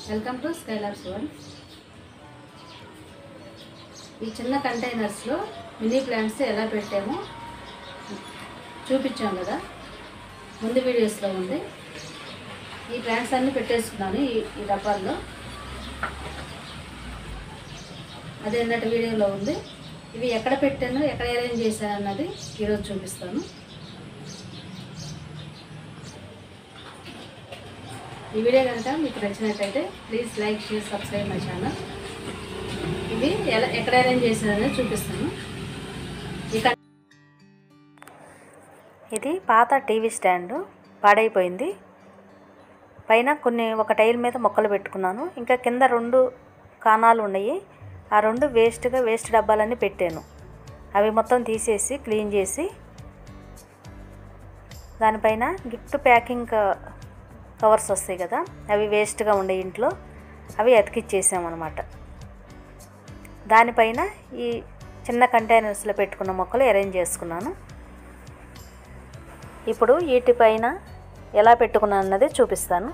welcome to స్కైలార్స్ one ఈ చిన్న కంటైనర్స్లో mini plants ఎలా పెట్టామో చూపించాం కదా ముందు వీడియోస్లో ఉంది ఈ ప్లాంట్స్ అన్నీ పెట్టేసుకున్నాను ఈ ఈ డబ్బాల్లో అదే అన్నట్టు వీడియోలో ఉంది ఇవి ఎక్కడ పెట్టాను ఎక్కడ అరేంజ్ చేశాను అన్నది ఈరోజు చూపిస్తాను ఈ వీడియో కనుక మీకు నచ్చినట్టయితే please like share subscribe my channel ఇవి ఎలా ఎక్కడ అరేంజ్ చేశాననేది చూపిస్తాను ఇక ఇది పాత టీవీ స్టాండ్ పాడైపోయింది పైన కొన్ని ఒక టైల్ మీద మొక్కలు పెట్టుకున్నాను ఇంకా కింద రెండు కాణాలు ఉన్నాయి ఆ రెండు వేస్ట్గా వేస్ట్ డబ్బాలన్నీ పెట్టాను అవి మొత్తం తీసేసి క్లీన్ చేసి దానిపైన గిఫ్ట్ ప్యాకింగ్ క- కవర్స్ వస్తాయి కదా అవి వేస్ట్గా ఉండే ఇంట్లో అవి అతికిచ్చేసామన్నమాట దానిపైన ఈ చిన్న కంటైనర్స్లో పెట్టుకున్న మొక్కలు అరేంజ్ చేసుకున్నాను ఇప్పుడు వీటిపైన ఎలా పెట్టుకున్నాను అన్నది చూపిస్తాను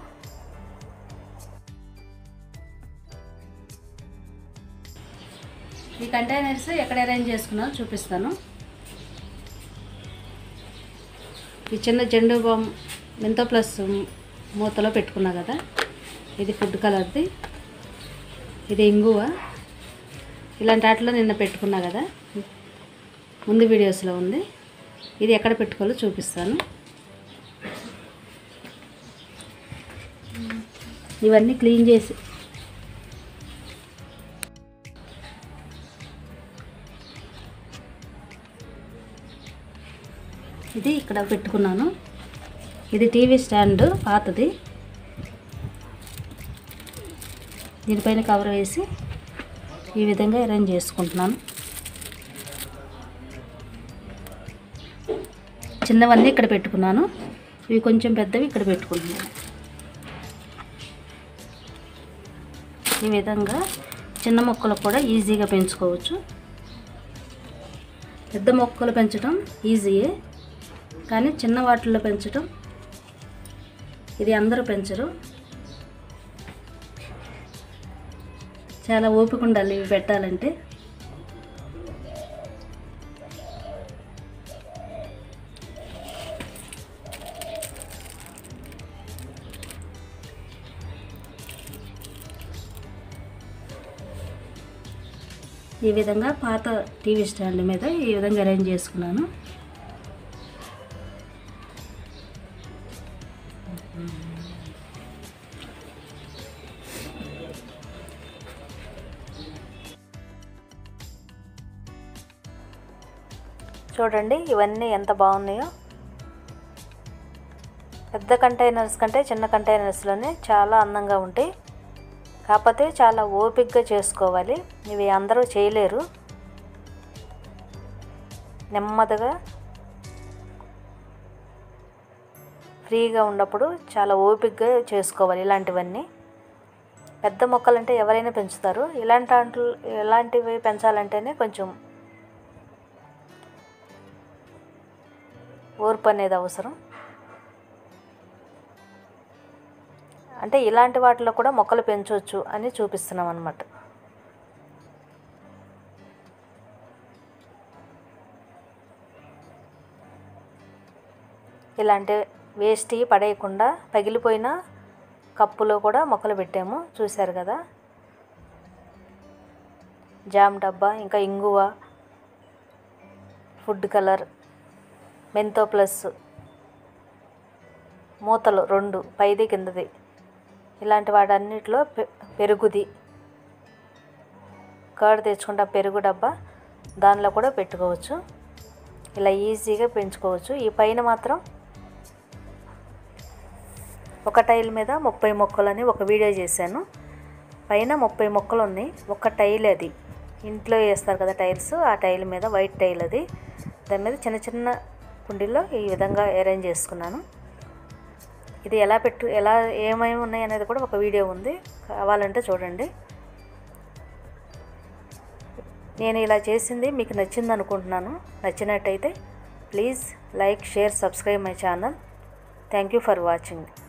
ఈ కంటైనర్స్ ఎక్కడ అరేంజ్ చేసుకున్నానో చూపిస్తాను ఈ చిన్న జెండు బామ్ మెంతో ప్లస్ మూతలో పెట్టుకున్నా కదా ఇది ఫుడ్ కలర్ది ఇది ఇంగువ ఇలాంటి వాటిలో నిన్న పెట్టుకున్నా కదా ముందు వీడియోస్లో ఉంది ఇది ఎక్కడ పెట్టుకోవాలో చూపిస్తాను ఇవన్నీ క్లీన్ చేసి ఇది ఇక్కడ పెట్టుకున్నాను ఇది టీవీ స్టాండ్ పాతది దీనిపైన కవర్ వేసి ఈ విధంగా అరేంజ్ చేసుకుంటున్నాను చిన్నవన్నీ ఇక్కడ పెట్టుకున్నాను ఇవి కొంచెం పెద్దవి ఇక్కడ పెట్టుకుంటున్నాను ఈ విధంగా చిన్న మొక్కలు కూడా ఈజీగా పెంచుకోవచ్చు పెద్ద మొక్కలు పెంచడం ఈజీయే కానీ చిన్న వాటిల్లో పెంచడం ఇది అందరూ పెంచరు చాలా ఓపిక ఉండాలి ఇవి పెట్టాలంటే ఈ విధంగా పాత టీవీ స్టాండ్ మీద ఈ విధంగా అరేంజ్ చేసుకున్నాను చూడండి ఇవన్నీ ఎంత బాగున్నాయో పెద్ద కంటైనర్స్ కంటే చిన్న కంటైనర్స్లోనే చాలా అందంగా ఉంటాయి కాకపోతే చాలా ఓపికగా చేసుకోవాలి ఇవి అందరూ చేయలేరు నెమ్మదిగా ఫ్రీగా ఉన్నప్పుడు చాలా ఓపికగా చేసుకోవాలి ఇలాంటివన్నీ పెద్ద మొక్కలంటే ఎవరైనా పెంచుతారు ఇలాంటి వాటి ఇలాంటివి పెంచాలంటేనే కొంచెం ఓర్పు అనేది అవసరం అంటే ఇలాంటి వాటిలో కూడా మొక్కలు పెంచవచ్చు అని చూపిస్తున్నాం అనమాట ఇలాంటి వేస్ట్ పడేయకుండా పగిలిపోయిన కప్పులో కూడా మొక్కలు పెట్టాము చూశారు కదా జామ్ డబ్బా ఇంకా ఇంగువ ఫుడ్ కలర్ మెంతో ప్లస్ మూతలు రెండు పైది కిందది ఇలాంటి వాటన్నిటిలో పె- పెరుగుది కర్డ్ తెచ్చుకుంటా పెరుగు డబ్బా దానిలో కూడా పెట్టుకోవచ్చు ఇలా ఈజీగా పెంచుకోవచ్చు ఈ పైన మాత్రం ఒక టైల్ మీద ముప్పై మొక్కలని ఒక వీడియో చేశాను పైన ముప్పై మొక్కలు ఉన్నాయి ఒక టైల్ అది ఇంట్లో వేస్తారు కదా టైల్స్ ఆ టైల్ మీద వైట్ టైల్ అది దాని మీద చిన్న చిన్న కుండీల్లో ఈ విధంగా అరేంజ్ చేసుకున్నాను ఇది ఎలా పెట్టు ఎలా ఏమేమి ఉన్నాయి అనేది కూడా ఒక వీడియో ఉంది కావాలంటే చూడండి నేను ఇలా చేసింది మీకు నచ్చింది అనుకుంటున్నాను నచ్చినట్టయితే please like share subscribe my channel thank you for watching